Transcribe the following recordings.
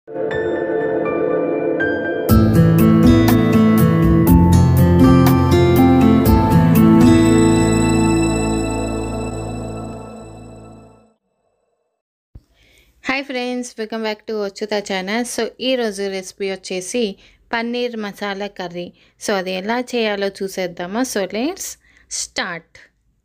hi friends welcome back to వచ్చుతా channel so ఈరోజు recipe వచ్చేసి పన్నీర్ మసాలా కర్రీ సో అది ఎలా చేయాలో చూసేద్దామా సో లెట్స్ స్టార్ట్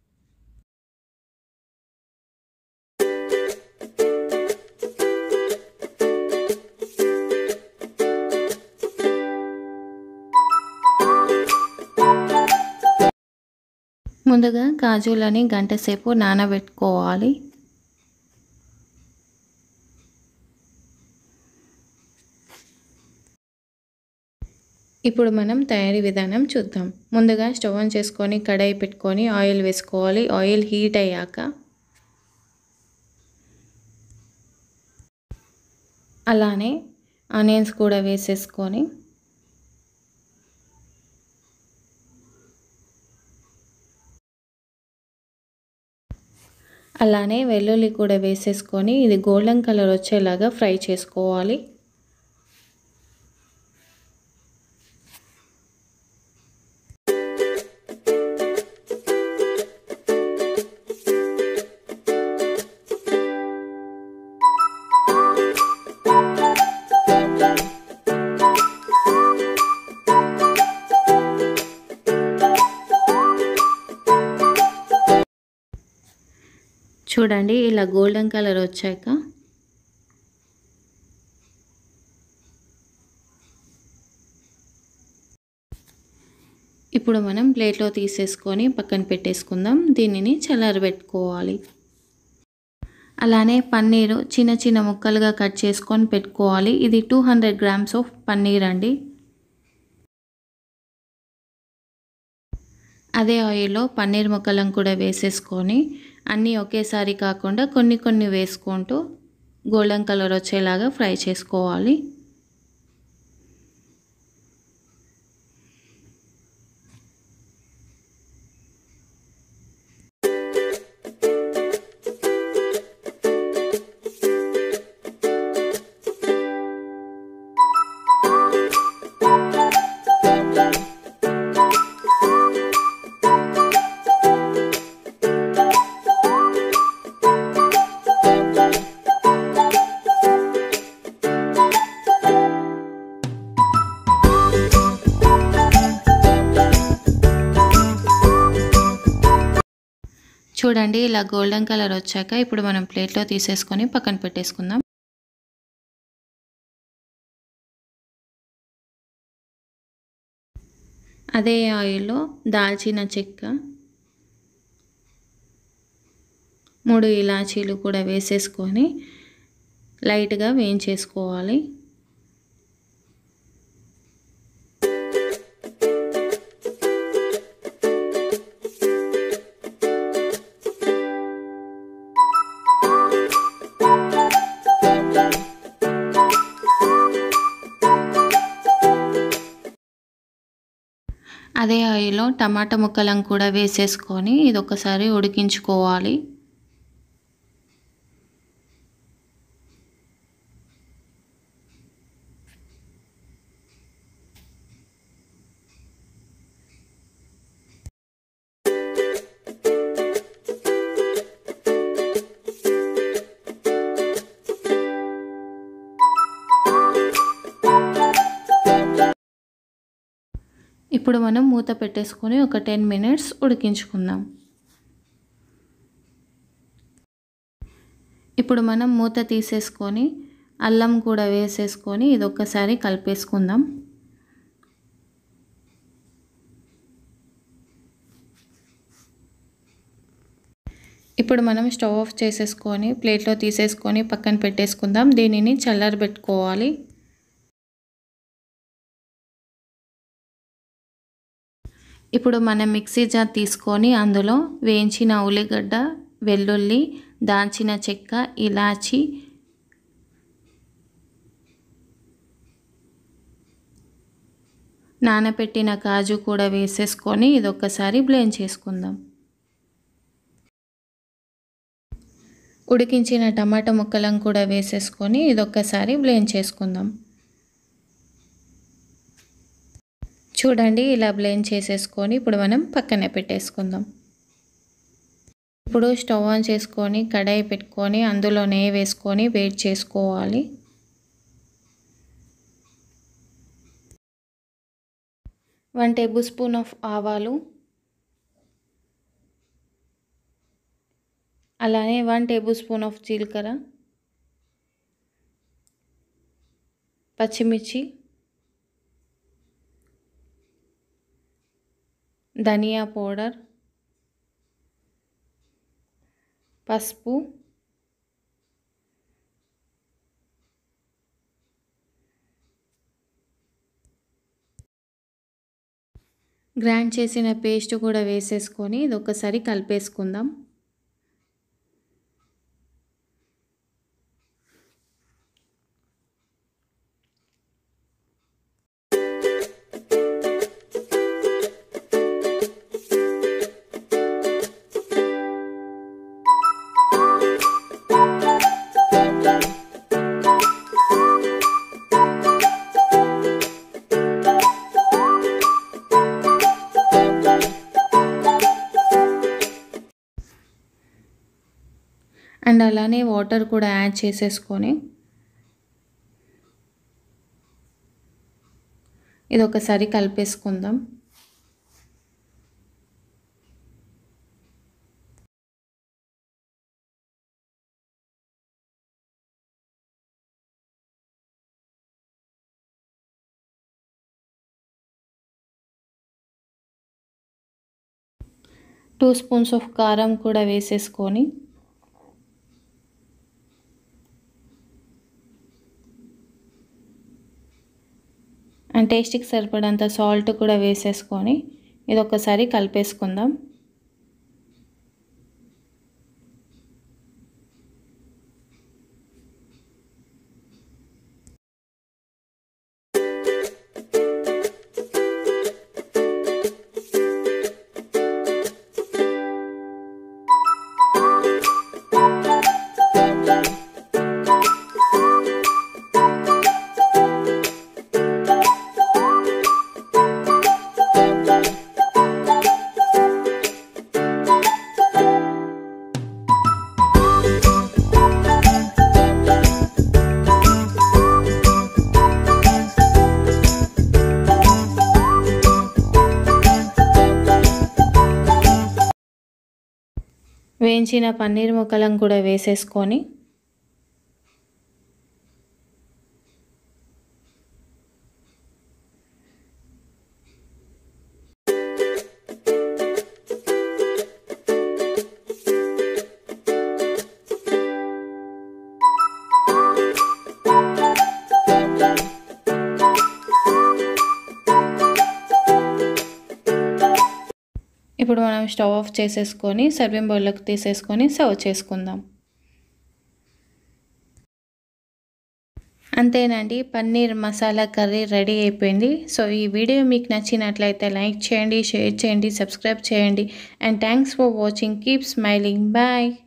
ముందుగా కాజులని గంట సేపు నానబెట్టుకోవాలి ఇప్పుడు మనం తయారీ విధానం చూద్దాం ముందుగా స్టవ్ ఆన్ చేసుకొని కడాయి పెట్టుకొని ఆయిల్ వేసుకోవాలి ఆయిల్ హీట్ అయ్యాక అలానే ఆనియన్స్ కూడా వేసేసుకొని అలానే వెల్లుల్లి కూడా వేసేసుకొని ఇది గోల్డెన్ కలర్ వచ్చేలాగా ఫ్రై చేసుకోవాలి చూడండి ఇలా గోల్డెన్ కలర్ వచ్చాక ఇప్పుడు మనం ప్లేట్లో తీసేసుకొని పక్కన పెట్టేసుకుందాం దీనిని చల్లారబెట్టుకోవాలి అలానే పన్నీరు చిన్న చిన్న ముక్కలుగా కట్ చేసుకొని పెట్టుకోవాలి ఇది two hundred grams of paneer అండి అదే ఆయిల్లో పన్నీర్ ముక్కలను కూడా వేసేసుకొని అన్నీ ఒకేసారి కాకుండా కొన్ని కొన్ని వేసుకుంటూ గోల్డెన్ కలర్ వచ్చేలాగా ఫ్రై చేసుకోవాలి చూడండి ఇలా గోల్డెన్ కలర్ వచ్చాక ఇప్పుడు మనం ప్లేట్లో తీసేసుకొని పక్కన పెట్టేసుకుందాం అదే ఆయిల్లో దాల్చిన చెక్క మూడు ఇలాచీలు కూడా వేసేసుకొని లైట్గా వేయించేసుకోవాలి అదే ఆయిల్లో టమాటా ముక్కలను కూడా వేసేసుకొని ఇది ఒకసారి ఉడికించుకోవాలి ఇప్పుడు మనం మూత పెట్టేసుకొని ఒక టెన్ మినిట్స్ ఉడికించుకుందాం ఇప్పుడు మనం మూత తీసేసుకొని అల్లం కూడా వేసేసుకొని ఇది ఒక్కసారి కలిపేసుకుందాం ఇప్పుడు మనం స్టవ్ ఆఫ్ చేసేసుకొని ప్లేట్లో తీసేసుకొని పక్కన పెట్టేసుకుందాం దీనిని చల్లారబెట్టుకోవాలి ఇప్పుడు మనం మిక్సీ జార్ తీసుకొని అందులో వేయించిన ఉల్లిగడ్డ వెల్లుల్లి దాల్చిన చెక్క ఇలాచి నానబెట్టిన కాజు కూడా వేసేసుకొని ఇది ఒక్కసారి బ్లెండ్ చేసుకుందాం ఉడికించిన టమాటా ముక్కలను కూడా వేసేసుకొని ఇదొక్కసారి బ్లేండ్ చేసుకుందాం చూడండి ఇలా బ్లేండ్ చేసేసుకొని ఇప్పుడు మనం పక్కనే పెట్టేసుకుందాం ఇప్పుడు స్టవ్ ఆన్ చేసుకొని కడాయి పెట్టుకొని అందులో నెయ్యి వేసుకొని వేడి చేసుకోవాలి వన్ టేబుల్ స్పూన్ ఆఫ్ ఆవాలు అలానే వన్ టేబుల్ స్పూన్ ఆఫ్ జీలకర్ర పచ్చిమిర్చి ధనియా పౌడర్ పసుపు గ్రైండ్ చేసిన పేస్ట్ కూడా వేసేసుకొని ఇది ఒకసారి కలిపేసుకుందాం అండ్ అలానే వాటర్ కూడా యాడ్ చేసేసుకొని ఇది ఒకసారి కలిపేసుకుందాం టూ స్పూన్స్ ఆఫ్ కారం కూడా వేసేసుకొని అండ్ టేస్ట్కి సరిపడంత సాల్ట్ కూడా వేసేసుకొని ఇది ఒకసారి కలిపేసుకుందాం వేయించిన పన్నీర్ ముక్కలను కూడా వేసేసుకొని ఇప్పుడు మనం స్టవ్ ఆఫ్ చేసేసుకొని సర్వింగ్ బౌల్లోకి తీసేసుకొని సర్వ్ చేసుకుందాం అంతేనండి పన్నీర్ మసాలా కర్రీ రెడీ అయిపోయింది సో ఈ వీడియో మీకు నచ్చినట్లయితే లైక్ చేయండి షేర్ చేయండి సబ్స్క్రైబ్ చేయండి and thanks for watching keep smiling bye